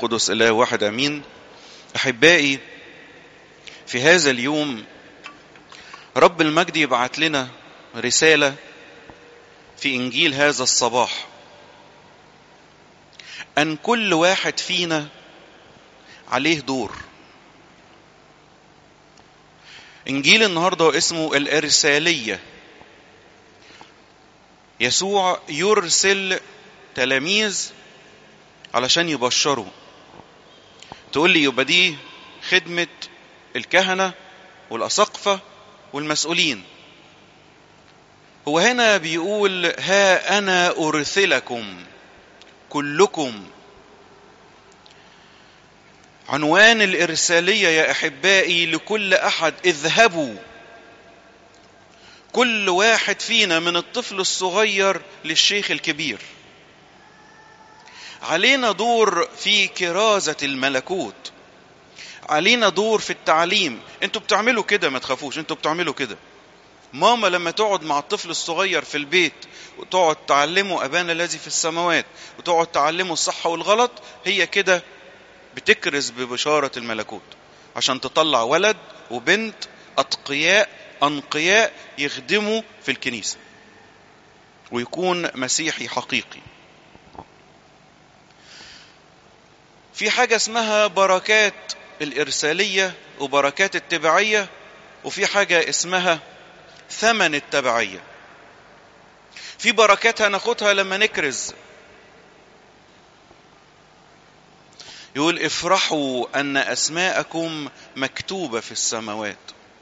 القدس اله واحد امين احبائي في هذا اليوم رب المجد يبعت لنا رساله في انجيل هذا الصباح ان كل واحد فينا عليه دور انجيل النهارده اسمه الارساليه يسوع يرسل تلاميذ علشان يبشروا تقول لي يبقى دي خدمه الكهنه والاساقفه والمسؤولين هو هنا بيقول ها انا ارسلكم كلكم عنوان الارساليه يا احبائي لكل احد اذهبوا كل واحد فينا من الطفل الصغير للشيخ الكبير علينا دور في كرازه الملكوت علينا دور في التعليم انتوا بتعملوا كده ما تخافوش انتوا بتعملوا كده ماما لما تقعد مع الطفل الصغير في البيت وتقعد تعلمه ابانا الذي في السماوات وتقعد تعلمه الصح والغلط هي كده بتكرز ببشاره الملكوت عشان تطلع ولد وبنت اتقياء انقياء يخدموا في الكنيسه ويكون مسيحي حقيقي في حاجه اسمها بركات الارساليه وبركات التبعيه وفي حاجه اسمها ثمن التبعيه في بركات هناخدها لما نكرز يقول افرحوا ان اسماءكم مكتوبه في السماوات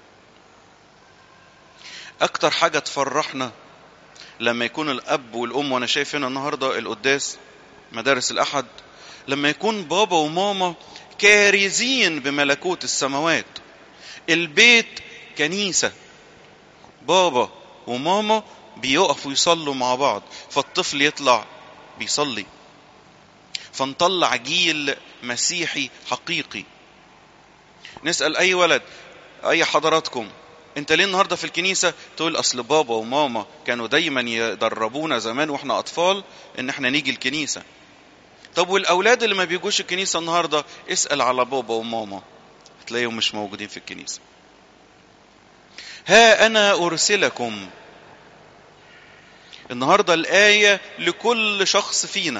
اكتر حاجه تفرحنا لما يكون الاب والام وانا شايف هنا النهارده القداس مدارس الاحد لما يكون بابا وماما كارزين بملكوت السماوات البيت كنيسه بابا وماما بيقفوا يصلوا مع بعض فالطفل يطلع بيصلي فنطلع جيل مسيحي حقيقي نسأل أي ولد أي حضراتكم انت ليه النهارده في الكنيسه تقول اصل بابا وماما كانوا دايما يدربونا زمان واحنا اطفال ان احنا نيجي الكنيسه طب والاولاد اللي ما بيجوش الكنيسه النهارده اسال على بابا وماما هتلاقيهم مش موجودين في الكنيسه ها انا ارسلكم النهارده الايه لكل شخص فينا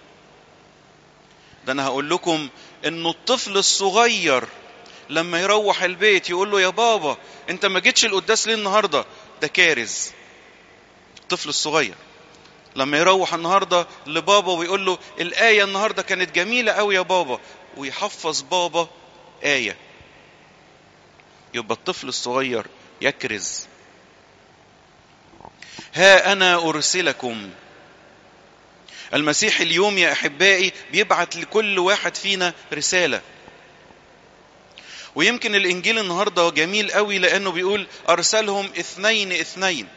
ده انا هقول لكم انه الطفل الصغير لما يروح البيت يقول له يا بابا انت ما جيتش القداس ليه النهارده ده كارز الطفل الصغير لما يروح النهارده لبابا ويقول له الايه النهارده كانت جميله قوي يا بابا ويحفظ بابا ايه يبقى الطفل الصغير يكرز ها انا ارسلكم المسيح اليوم يا احبائي بيبعت لكل واحد فينا رساله ويمكن الانجيل النهارده جميل قوي لانه بيقول ارسلهم اثنين اثنين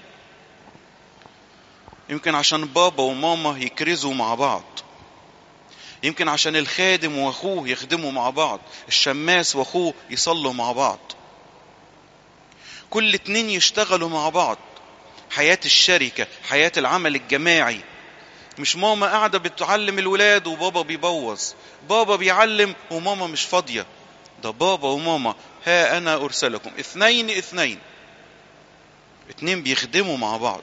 يمكن عشان بابا وماما يكرزوا مع بعض يمكن عشان الخادم واخوه يخدموا مع بعض الشماس واخوه يصلوا مع بعض كل اتنين يشتغلوا مع بعض حياة الشركة حياة العمل الجماعي مش ماما قاعدة بتعلم الولاد وبابا بيبوظ بابا بيعلم وماما مش فاضية ده بابا وماما ها أنا أرسلكم اثنين اثنين اتنين بيخدموا مع بعض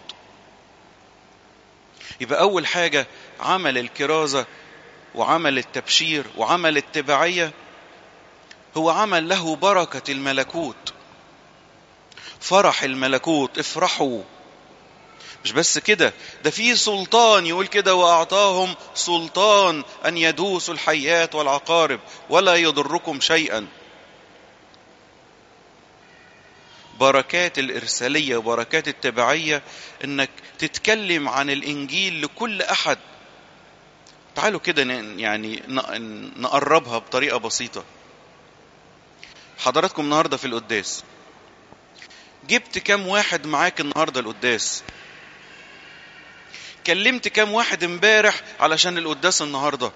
يبقى أول حاجة عمل الكرازة وعمل التبشير وعمل التبعية هو عمل له بركة الملكوت فرح الملكوت افرحوا مش بس كده ده في سلطان يقول كده واعطاهم سلطان ان يدوسوا الحيات والعقارب ولا يضركم شيئا بركات الارساليه وبركات التبعيه انك تتكلم عن الانجيل لكل احد تعالوا كده يعني نقربها بطريقه بسيطه حضراتكم النهارده في القداس جبت كام واحد معاك النهارده القداس كلمت كام واحد امبارح علشان القداس النهارده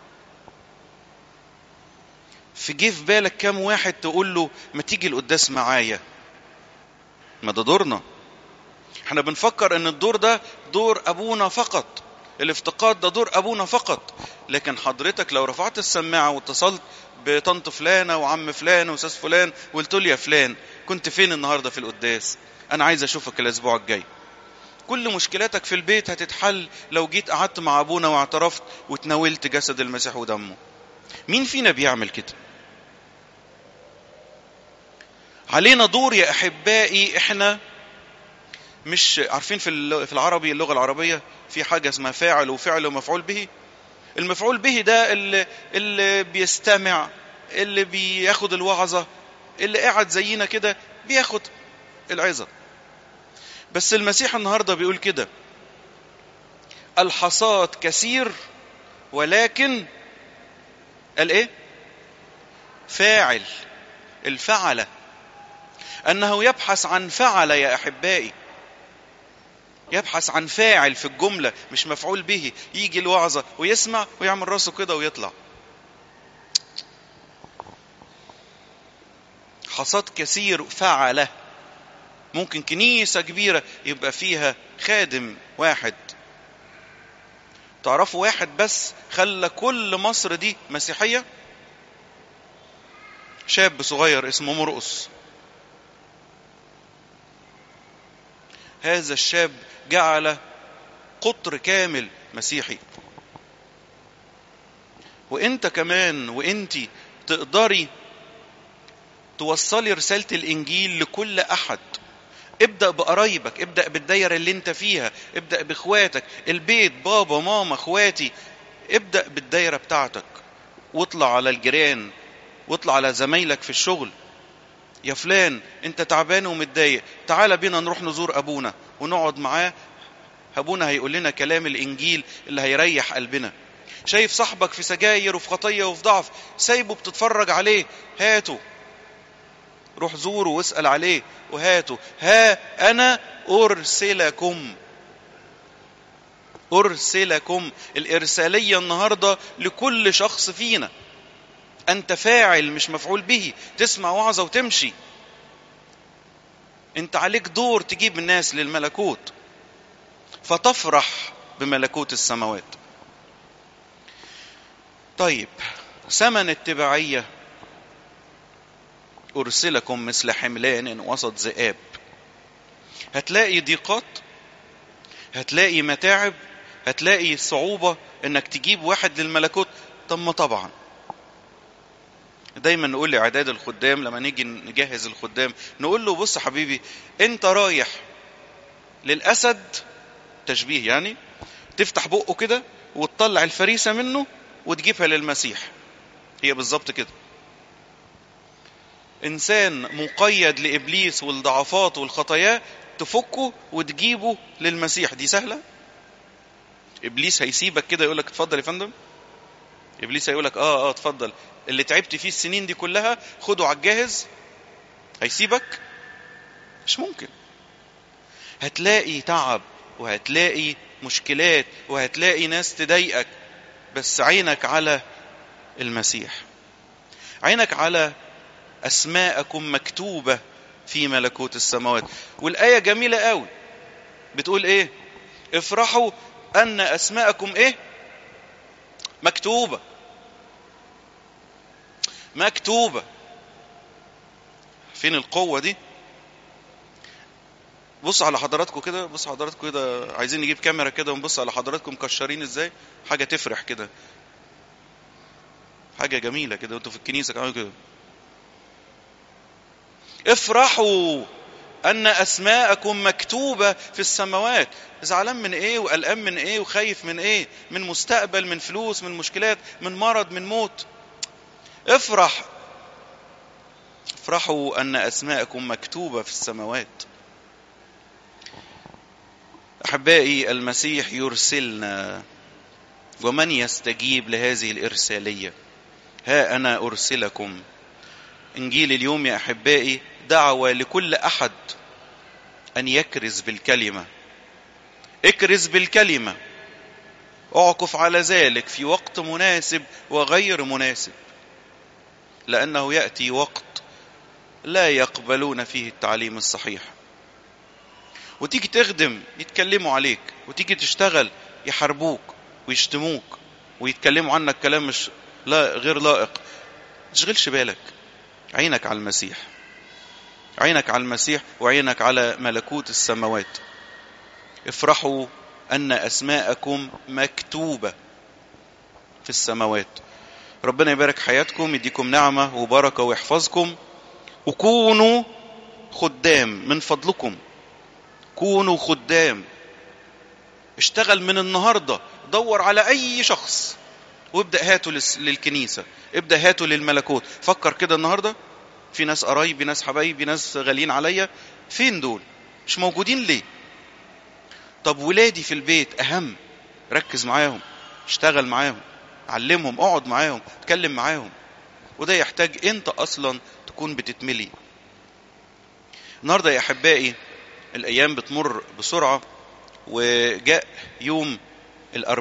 في جه في بالك كام واحد تقول له ما تيجي القداس معايا ما ده دورنا احنا بنفكر ان الدور ده دور ابونا فقط الافتقاد ده دور ابونا فقط لكن حضرتك لو رفعت السماعه واتصلت بطنط فلانه وعم فلان واستاذ فلان وقلت له يا فلان كنت فين النهارده في القداس انا عايز اشوفك الاسبوع الجاي كل مشكلاتك في البيت هتتحل لو جيت قعدت مع ابونا واعترفت وتناولت جسد المسيح ودمه مين فينا بيعمل كده علينا دور يا احبائي احنا مش عارفين في في العربي اللغه العربيه في حاجه اسمها فاعل وفعل ومفعول به المفعول به ده اللي, اللي بيستمع اللي بياخد الوعظه اللي قاعد زينا كده بياخد العظه بس المسيح النهارده بيقول كده الحصاد كثير ولكن قال ايه فاعل الفعله انه يبحث عن فعل يا احبائي يبحث عن فاعل في الجملة مش مفعول به يجي الوعظة ويسمع ويعمل راسه كده ويطلع حصاد كثير فعله ممكن كنيسة كبيرة يبقى فيها خادم واحد تعرفوا واحد بس خلى كل مصر دي مسيحية شاب صغير اسمه مرقص هذا الشاب جعل قطر كامل مسيحي وانت كمان وانت تقدري توصلي رسالة الانجيل لكل احد ابدأ بقرايبك ابدأ بالدايرة اللي انت فيها ابدأ باخواتك البيت بابا ماما اخواتي ابدأ بالدايرة بتاعتك واطلع على الجيران واطلع على زمايلك في الشغل يا فلان انت تعبان ومتضايق تعال بينا نروح نزور ابونا ونقعد معاه ابونا هيقول لنا كلام الانجيل اللي هيريح قلبنا شايف صاحبك في سجاير وفي خطيه وفي ضعف سايبه بتتفرج عليه هاته روح زوره واسال عليه وهاته ها انا ارسلكم ارسلكم الارساليه النهارده لكل شخص فينا انت فاعل مش مفعول به تسمع وعظه وتمشي انت عليك دور تجيب الناس للملكوت فتفرح بملكوت السماوات طيب ثمن التبعية أرسلكم مثل حملان وسط ذئاب هتلاقي ضيقات هتلاقي متاعب هتلاقي صعوبة انك تجيب واحد للملكوت طب ما طبعا دايما نقول لاعداد الخدام لما نيجي نجهز الخدام نقول له بص حبيبي انت رايح للاسد تشبيه يعني تفتح بقه كده وتطلع الفريسه منه وتجيبها للمسيح هي بالظبط كده انسان مقيد لابليس والضعفات والخطايا تفكه وتجيبه للمسيح دي سهله ابليس هيسيبك كده يقول لك اتفضل يا فندم ابليس هيقول لك اه اه اتفضل اللي تعبت فيه السنين دي كلها خده على الجاهز هيسيبك مش ممكن هتلاقي تعب وهتلاقي مشكلات وهتلاقي ناس تضايقك بس عينك على المسيح عينك على اسماءكم مكتوبه في ملكوت السماوات والايه جميله قوي بتقول ايه افرحوا ان اسماءكم ايه مكتوبه مكتوبة فين القوة دي بص على حضراتكم كده بص حضراتكم كده عايزين نجيب كاميرا كده ونبص على حضراتكم مكشرين ازاي حاجة تفرح كده حاجة جميلة كده وانتوا في الكنيسة كمان كده افرحوا أن أسماءكم مكتوبة في السماوات زعلان من إيه وقلقان من إيه وخايف من إيه من مستقبل من فلوس من مشكلات من مرض من موت افرح افرحوا أن أسماءكم مكتوبة في السماوات أحبائي المسيح يرسلنا ومن يستجيب لهذه الإرسالية ها أنا أرسلكم إنجيل اليوم يا أحبائي دعوة لكل أحد أن يكرز بالكلمة اكرز بالكلمة اعكف على ذلك في وقت مناسب وغير مناسب لأنه يأتي وقت لا يقبلون فيه التعليم الصحيح وتيجي تخدم يتكلموا عليك وتيجي تشتغل يحاربوك ويشتموك ويتكلموا عنك كلام مش لا غير لائق تشغلش بالك عينك على المسيح عينك على المسيح وعينك على ملكوت السماوات افرحوا أن أسماءكم مكتوبة في السماوات ربنا يبارك حياتكم يديكم نعمة وبركة ويحفظكم وكونوا خدام من فضلكم كونوا خدام اشتغل من النهاردة دور على أي شخص وابدأ هاته للكنيسة ابدأ هاته للملكوت فكر كده النهاردة في ناس قرايبي ناس حبايبي ناس غاليين عليا فين دول مش موجودين ليه طب ولادي في البيت أهم ركز معاهم اشتغل معاهم علمهم اقعد معاهم اتكلم معاهم وده يحتاج انت اصلا تكون بتتملي النهارده يا احبائي الايام بتمر بسرعه وجاء يوم الأربعاء